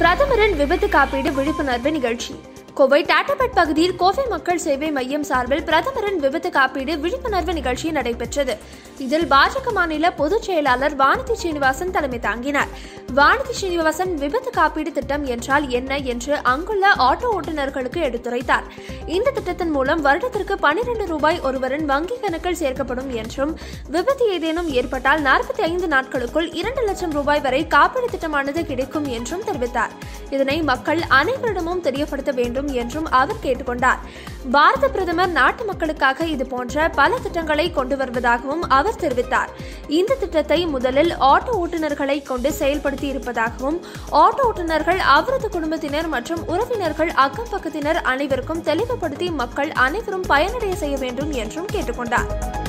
பிரதமரின் விபத்து காப்பீடு விழிப்புணர்வு நிகழ்ச்சி கோவை டாட்டாபட் பகுதியில் கோவை மக்கள் சேவை மையம் சார்பில் பிரதமரின் விபத்து காப்பீடு விழிப்புணர்வு நிகழ்ச்சி நடைபெற்றது இதில் பாஜக மாநில பொதுச் செயலாளர் வானதி சீனிவாசன் தலைமை தாங்கினார் வானதி சீனிவாசன் விபத்து காப்பீடு திட்டம் என்றால் என்ன என்று அங்குள்ள ஆட்டோ ஓட்டுநர்களுக்கு எடுத்துரைத்தார் இந்த திட்டத்தின் மூலம் வருடத்திற்கு பனிரெண்டு ரூபாய் ஒருவரின் வங்கி கணக்கில் சேர்க்கப்படும் என்றும் விபத்து ஏதேனும் ஏற்பட்டால் நாற்பத்தி ஐந்து நாட்களுக்குள் இரண்டு லட்சம் ரூபாய் வரை காப்பீடு திட்டமானது கிடைக்கும் என்றும் தெரிவித்தார் இதனை மக்கள் அனைவரிடமும் தெரியப்படுத்த வேண்டும் என்றும் அவர் கேட்டுக்கொண்டார் பாரத பிரதமர் நாட்டு மக்களுக்காக இது போன்ற பல திட்டங்களை கொண்டு வருவதாகவும் அவர் தெரிவித்தார் இந்த திட்டத்தை முதலில் ஆட்டோ ஓட்டுநர்களை கொண்டு செயல்படுத்தி இருப்பதாகவும் ஆட்டோ ஓட்டுநர்கள் அவரது குடும்பத்தினர் மற்றும் உறவினர்கள் அக்கம் பக்கத்தினர் அனைவருக்கும் தெளிவுபடுத்தி மக்கள் அனைவரும் பயனடைய செய்ய வேண்டும் என்றும் கேட்டுக்கொண்டார்